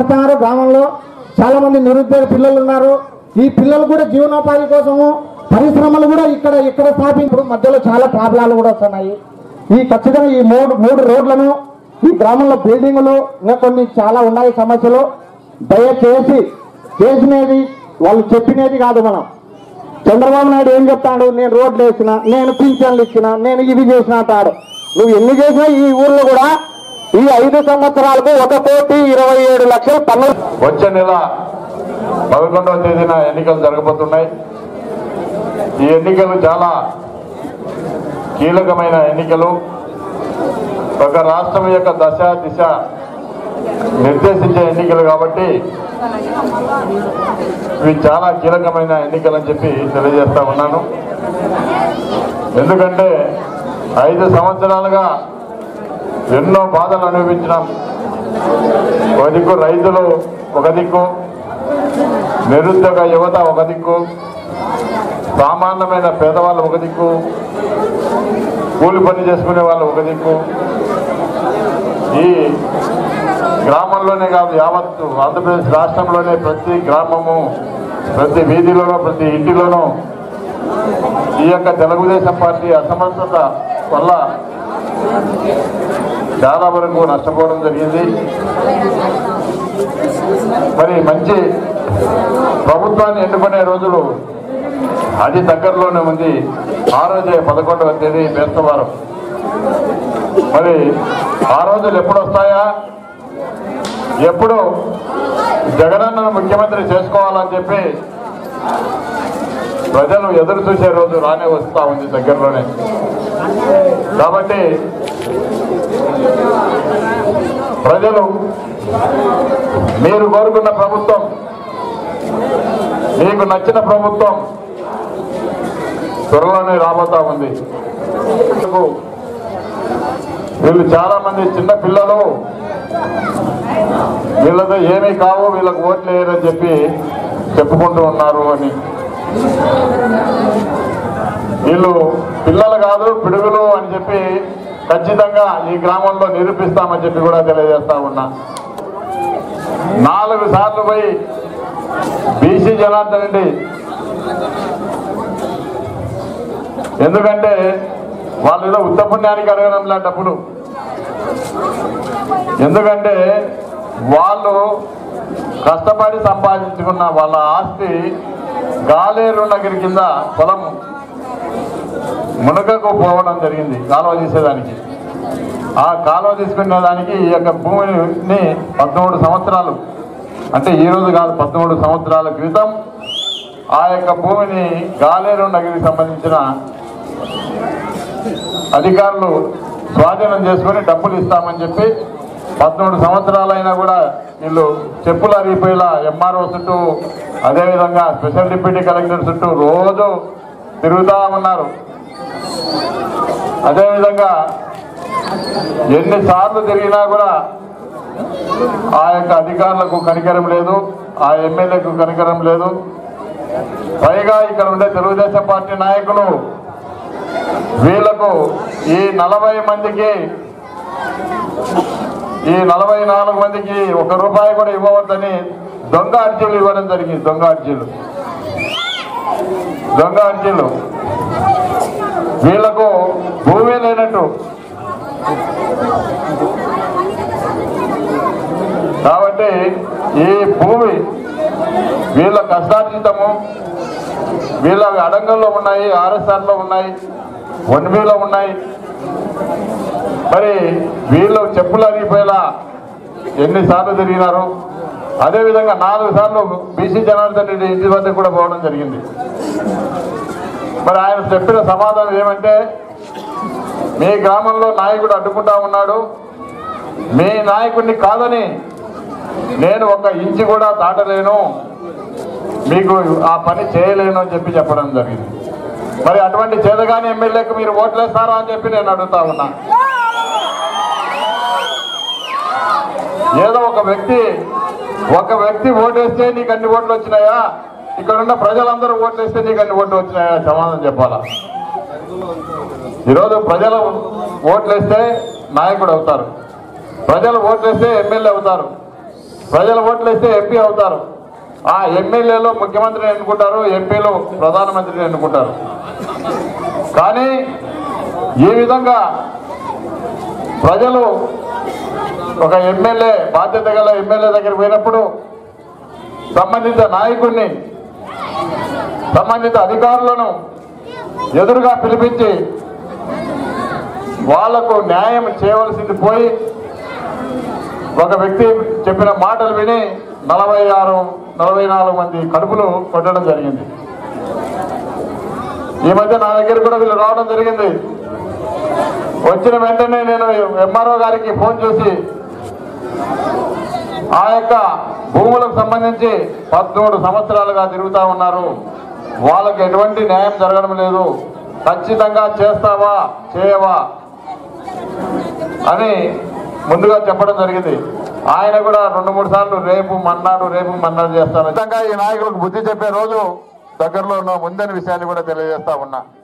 చేస్తున్నారు గ్రామంలో చాలా మంది నిరుద్యోగ పిల్లలు ఉన్నారు ఈ పిల్లలు కూడా జీవనోపాధి కోసము పరిశ్రమలు కూడా ఇక్కడ ఇక్కడ స్థాపించడం మధ్యలో చాలా ప్రాబ్లాలు కూడా వస్తున్నాయి ఈ ఖచ్చితంగా ఈ మూడు మూడు రోడ్లను ఈ గ్రామంలో బిల్డింగులు ఇంకా కొన్ని చాలా ఉన్నాయి సమస్యలు దయచేసి చేసినది వాళ్ళు చెప్పినది కాదు మనం చంద్రబాబు నాయుడు ఏం చెప్తాడు నేను రోడ్లు వేసిన నేను పింఛన్లు ఇచ్చిన నేను ఇవి చేసిన అంటాడు నువ్వు ఎన్ని చేసినా ఈ ఊర్లో కూడా ఈ ఐదు సంవత్సరాలకు ఒక కోటి ఇరవై ఏడు లక్షల పన్నులు వచ్చే నెల పదకొండవ తేదీన ఎన్నికలు జరగబోతున్నాయి ఈ ఎన్నికలు చాలా కీలకమైన ఎన్నికలు ఒక రాష్ట్రం యొక్క దశ దిశ నిర్దేశించే ఎన్నికలు కాబట్టి ఇవి చాలా కీలకమైన ఎన్నికలు అని చెప్పి తెలియజేస్తా ఉన్నాను ఎందుకంటే ఐదు సంవత్సరాలుగా ఎన్నో బాధలు అనుభవించినాం ఒక దిక్కు రైతులు ఒక దిక్కు నిరుద్యోగ యువత ఒక దిక్కు సామాన్యమైన పేదవాళ్ళు ఒక దిక్కు కూలి పని చేసుకునే వాళ్ళు ఒక దిక్కు ఈ గ్రామంలోనే కాదు యావత్ ఆంధ్రప్రదేశ్ రాష్ట్రంలోనే ప్రతి గ్రామము ప్రతి వీధిలోనూ ప్రతి ఇంటిలోనూ ఈ యొక్క తెలుగుదేశం పార్టీ అసమర్థత వల్ల చాలా వరకు నష్టపోవడం జరిగింది మరి మంచి ప్రభుత్వాన్ని ఎన్నుకునే రోజులు అది దగ్గరలోనే ఉంది ఆ రోజే పదకొండవ తేదీ బేస్తవారం మరి ఆ రోజులు ఎప్పుడు వస్తాయా ఎప్పుడు జగనన్నను ముఖ్యమంత్రి చేసుకోవాలని చెప్పి ప్రజలు ఎదురు చూసే రోజు రానే వస్తా ఉంది దగ్గరలోనే కాబట్టి ప్రజలు మీరు కోరుకున్న ప్రభుత్వం మీకు నచ్చిన ప్రభుత్వం త్వరలోనే రాబోతా ఉంది వీళ్ళు చాలా మంది చిన్న పిల్లలు వీళ్ళతో ఏమీ కావు వీళ్ళకి ఓట్లు వేయరని చెప్పి చెప్పుకుంటూ ఉన్నారు అని వీళ్ళు పిల్లలు కాదు పిడుగులు అని చెప్పి ఖచ్చితంగా ఈ గ్రామంలో నిరూపిస్తామని చెప్పి కూడా తెలియజేస్తా ఉన్నా నాలుగు సార్లు పోయి బీసీ జనార్దన్ రెడ్డి ఎందుకంటే వాళ్ళు ఏదో ఉత్త పుణ్యానికి అడగడం లే డబ్బులు ఎందుకంటే వాళ్ళు కష్టపడి సంపాదించుకున్న వాళ్ళ ఆస్తి గాలేరు నగరి కింద పొలం మునకకు పోవడం జరిగింది కాలువ తీసేదానికి ఆ కాలువ తీసుకునే దానికి ఈ యొక్క భూమిని పద్మూడు సంవత్సరాలు అంటే ఈ రోజు కాదు పద్మూడు సంవత్సరాల క్రితం ఆ యొక్క భూమిని గాలేరు నగరికి సంబంధించిన అధికారులు స్వాధీనం చేసుకొని డబ్బులు ఇస్తామని చెప్పి పద్మూడు సంవత్సరాలైనా కూడా వీళ్ళు చెప్పులు అరిగిపోయేలా ఎంఆర్ఓ చుట్టూ అదేవిధంగా స్పెషల్ డిప్యూటీ కలెక్టర్ చుట్టూ రోజు తిరుగుతా ఉన్నారు అదేవిధంగా ఎన్నిసార్లు తిరిగినా కూడా ఆ యొక్క అధికారులకు కనికరం లేదు ఆ ఎమ్మెల్యేకు కనికరం లేదు పైగా ఇక్కడ ఉండే తెలుగుదేశం పార్టీ నాయకులు వీళ్లకు ఈ నలభై మందికి ఈ నలభై నాలుగు మందికి ఒక రూపాయి కూడా ఇవ్వవద్దని దొంగ అర్జీలు ఇవ్వడం జరిగింది దొంగ అర్జీలు దొంగ అర్జీలు వీళ్లకు భూమి లేనట్టు కాబట్టి ఈ భూమి వీళ్ళ కష్టార్జితము వీళ్ళ అడంగంలో ఉన్నాయి ఆర్ఎస్ఆర్లో ఉన్నాయి వన్వీలో ఉన్నాయి మరి వీళ్ళు చెప్పులు అరిగిపోయేలా ఎన్నిసార్లు తిరిగినారు అదేవిధంగా నాలుగు సార్లు బీసీ జనార్దన్ రెడ్డి ఇంటి వద్ద కూడా పోవడం జరిగింది మరి ఆయన చెప్పిన సమాధానం ఏమంటే మీ గ్రామంలో నాయకుడు అడ్డుకుంటా ఉన్నాడు మీ నాయకుడిని కాదని నేను ఒక ఇంచు కూడా దాటలేను మీకు ఆ పని చేయలేను అని చెప్పి చెప్పడం జరిగింది మరి అటువంటి చేతగాని ఎమ్మెల్యేకు మీరు ఓట్లేస్తారా అని చెప్పి నేను అడుగుతా ఉన్నా ఏదో ఒక వ్యక్తి ఒక వ్యక్తి ఓటేస్తే నీకు అన్ని ఓట్లు వచ్చినాయా ఇక్కడ ఉన్న ప్రజలందరూ ఓట్లేస్తే నీకు అన్ని ఓట్లు వచ్చినాయా సమాధానం చెప్పాలా ఈరోజు ప్రజలు ఓట్లేస్తే నాయకుడు అవుతారు ప్రజలు ఓట్లేస్తే ఎమ్మెల్యే అవుతారు ప్రజల ఓట్లు వేస్తే ఎంపీ అవుతారు ఆ ఎమ్మెల్యేలు ముఖ్యమంత్రిని ఎన్నుకుంటారు ఎంపీలు ప్రధానమంత్రిని ఎన్నుకుంటారు కానీ ఈ విధంగా ప్రజలు ఒక ఎమ్మెల్యే బాధ్యత గల ఎమ్మెల్యే దగ్గరికి పోయినప్పుడు సంబంధిత నాయకుడిని సంబంధిత అధికారులను ఎదురుగా పిలిపించి వాళ్లకు న్యాయం చేయవలసింది పోయి ఒక వ్యక్తి చెప్పిన మాటలు విని నలభై ఆరు నలభై నాలుగు మంది కడుపులు కొట్టడం జరిగింది ఈ మధ్య నా దగ్గర కూడా వీళ్ళు రావడం జరిగింది వచ్చిన వెంటనే నేను ఎంఆర్ఓ గారికి ఫోన్ చేసి ఆ యొక్క భూములకు సంబంధించి పద్మూడు సంవత్సరాలుగా తిరుగుతా ఉన్నారు వాళ్ళకి ఎటువంటి న్యాయం జరగడం లేదు ఖచ్చితంగా చేస్తావా చేయవా అని ముందుగా చెప్పడం జరిగింది ఆయన కూడా రెండు మూడు సార్లు రేపు మన్నాడు రేపు మన్నాడు చేస్తాను నిజంగా ఈ నాయకులకు బుద్ధి చెప్పే రోజు దగ్గరలో ఉన్న ముందని విషయాన్ని కూడా తెలియజేస్తా ఉన్నా